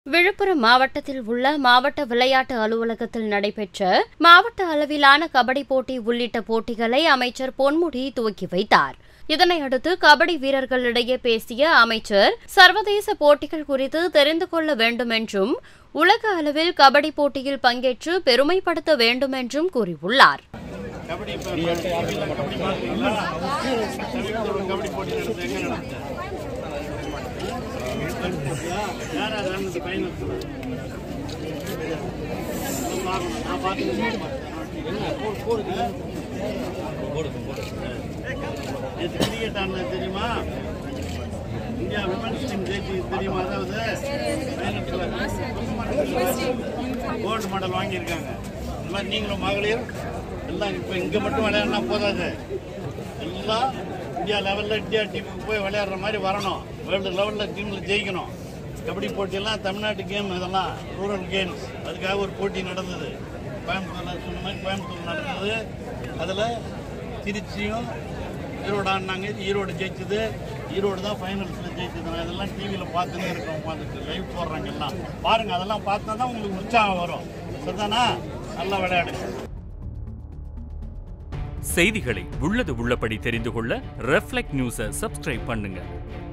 விழுப்புரம் மாவட்டத்தில் உள்ள மாவட்ட விளையாட்டு அலுவலகத்தில் நடைபெற்ற மாவட்ட அளவிலான கபடி போட்டி உள்ளிட்ட போட்டிகளை அமைச்சர் பொன்முடி துவக்கி வைத்தார் இதனையடுத்து கபடி வீரர்களிடையே பேசிய அமைச்சர் சர்வதேச போட்டிகள் குறித்து தெரிந்து கொள்ள வேண்டும் என்றும் உலக அளவில் கபடி போட்டியில் பங்கேற்று பெருமைப்படுத்த வேண்டும் என்றும் கூறியுள்ளார் கபடி இப்ப டிவில கபடி பாக்குறீங்களா சமீபத்தில் ஒரு கபடி போட்டி நடந்தது எங்க நடந்தது யார் அது நடந்தது பையன் நான் பார்த்துருக்கேன் நேற்று கிரிக்கெட் ஆனது தெரியுமா இந்தியா விமன்ஸ் டீம் ஜெயிச்சு தெரியுமா அதாவது கோல்டு மெடல் வாங்கியிருக்காங்க இந்த மாதிரி நீங்களும் மகளிர் எல்லாம் இப்போ இங்கே மட்டும் விளையாடினா போதாது எல்லாம் இந்தியா லெவலில் இந்தியா டீமுக்கு போய் விளையாடுற மாதிரி வரணும் வேர்ல்டு லெவலில் டீமில் ஜெயிக்கணும் கபடி போட்டியெல்லாம் தமிழ்நாட்டு கேம் இதெல்லாம் ரூரல் கேம்ஸ் அதுக்காக ஒரு போட்டி நடந்தது கோயம்புத்தூரில் சொன்ன மாதிரி கோயம்புத்தூர் நடந்தது அதில் திருச்சியும் ஈரோடு ஆடினாங்க ஈரோடு ஜெயிச்சது ஈரோடு தான் ஃபைனல்ஸில் ஜெயிச்சது நான் இதெல்லாம் டிவியில் பார்த்துன்னே இருக்கோம் உட்காந்துட்டு லைவ் போடுறாங்க எல்லாம் பாருங்கள் அதெல்லாம் பார்த்தா தான் உங்களுக்கு உற்சாகம் வரும் சரிதானா நல்லா விளையாடுங்க செய்திகளை உள்ளது உள்ளபடி தெரிந்து கொள்ள ரெஃப்ளெக்ட் நியூஸை சப்ஸ்கிரைப் பண்ணுங்க